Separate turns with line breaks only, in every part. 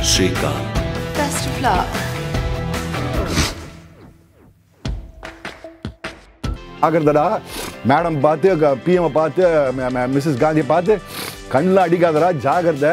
Srikanth.
Best of luck.
ஆகிறதடா madam பார்த்து PM பார்த்து மிஸ்ஸஸ் காந்தியை பார்த்து கண்ணில் அடிக்காதடா ஜாகிரதை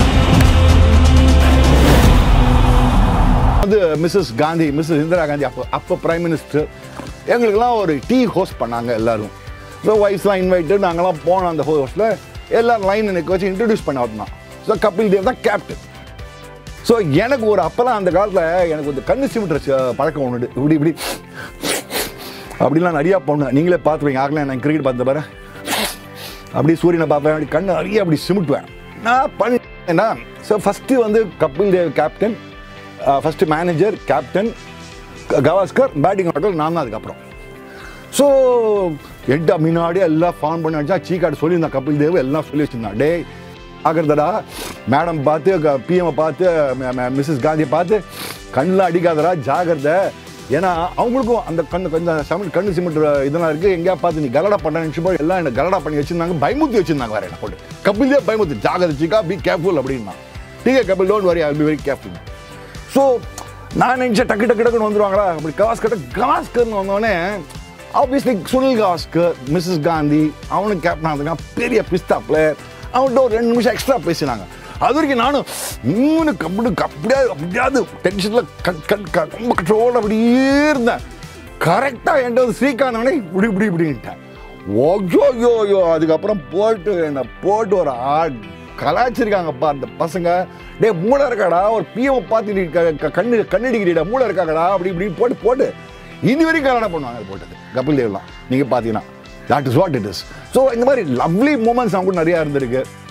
வந்து மிஸ்ஸஸ் காந்தி மிஸ்ஸஸ் இந்திரா காந்தி அப்போ அப்போ பிரைம் மினிஸ்டர் எங்களுக்கெல்லாம் ஒரு டீ ஹோஸ்ட் பண்ணாங்க எல்லாரும் ஸோ வைஸ்லாம் இன்வைட்டு நாங்களாம் போனோம் அந்த ஹோஸ்ட்டில் எல்லாரும் லைன் எனக்கு வச்சு இன்ட்ரடியூஸ் பண்ண வரணும் ஸோ கபில் தேவ் தான் கேப்டன் ஸோ எனக்கு ஒரு அப்போல்லாம் அந்த காலத்தில் எனக்கு ஒரு கண்ணு சிமிட்டுற ச- பழக்கம் ஒன்று இப்படி இப்படி அப்படிலாம் நிறையா பண்ணுவேன் நீங்களே பார்த்துருவீங்க ஆகலாம் நான் கிரிக்கெட் பார்த்த பாரு அப்படி சூரியனை பார்ப்பேன் அப்படி கண்ணு நிறைய அப்படி சிமிட்டுவேன் நான் பண்ணேன்னா ஸோ ஃபஸ்ட்டு வந்து Kapil Dev captain first manager captain Gavaskar batting order நான் தான் அதுக்கப்புறம் ஸோ என்கிட்ட முன்னாடியே எல்லாம் ஃபார்ம் பண்ணி வச்சா சீக்காடு சொல்லியிருந்தான் கபில் தேவ் எல்லாம் சொல்லி வச்சிருந்தான் டே ஆகிறதடா மேடம் பார்த்து பிஎம் பார்த்து மிஸ்ஸஸ் காந்தியை பார்த்து கண்ணில் அடிக்காதடா ஜாகிரதை ஏன்னா அவங்களுக்கும் அந்த கண்ணு கொஞ்சம் சம கண்ணு சிமெண்ட் இதெல்லாம் இருக்குது எங்கேயா பார்த்து நீ கலடா பண்ண நினச்சி போய் எல்லாம் என்ன கலடா பண்ணி வச்சிருந்தாங்க பயமுத்தி வச்சிருந்தாங்க வேற என்ன போட்டு கபில் தேவ் பயமுத்தி ஜாகிரதை சீக்கா பி கேர்ஃபுல் அப்படின்னா டீகே Kapil don't worry I be very careful so நான் நினச்சேன் டக்கு டக்கு டக்குன்னு வந்துருவாங்களா அப்படி கவாஸ்கர் கவாஸ்கர்னு வந்தோடனே ஆப்வியஸ்லி சுனில் கவாஸ்கர் மிஸ்ஸஸ் காந்தி அவனுக்கு கேப்டன் ஆகுதுங்க பெரிய பிஸ்தா பிளேயர் அவன்கிட்ட ஒரு ரெண்டு நிமிஷம் எக்ஸ்ட்ரா பேசினாங்க அது வரைக்கும் நானும் மூணு கப்படி அப்படியாது அப்படியாது டென்ஷனில் கட் கட் க- ரொம்ப கட்ரோல் அப்படியே இருந்தேன் கரெக்டாக என்கிட்ட வந்து ஸ்ரீகாந்த் அவனே இப்படி இப்படி இப்படின்ட்டேன் ஓஜோ யோ யோ அதுக்கப்புறம் போட்டு என்னை போட்டு ஒரு ஆள் கலாச்சிருக்காங்கப்பா அந்த பசங்க டே மூளை இருக்காடா ஒரு பிஎம் பார்த்து நீ க- க- கண்ணு கண்ணடிக்கிறீடா மூளை இருக்காங்கடா அப்படி இப்படி போட்டு போட்டு இனி வரைக்கும் கல்யாணம் பண்ணுவாங்க அது போட்டது கபில் தேவ்லாம் நீங்கள் பார்த்தீங்கன்னா that is what it is so இந்த மாதிரி லவ்லி மூமெண்ட்ஸ் அவங்க கூட நிறையா இருந்திருக்கு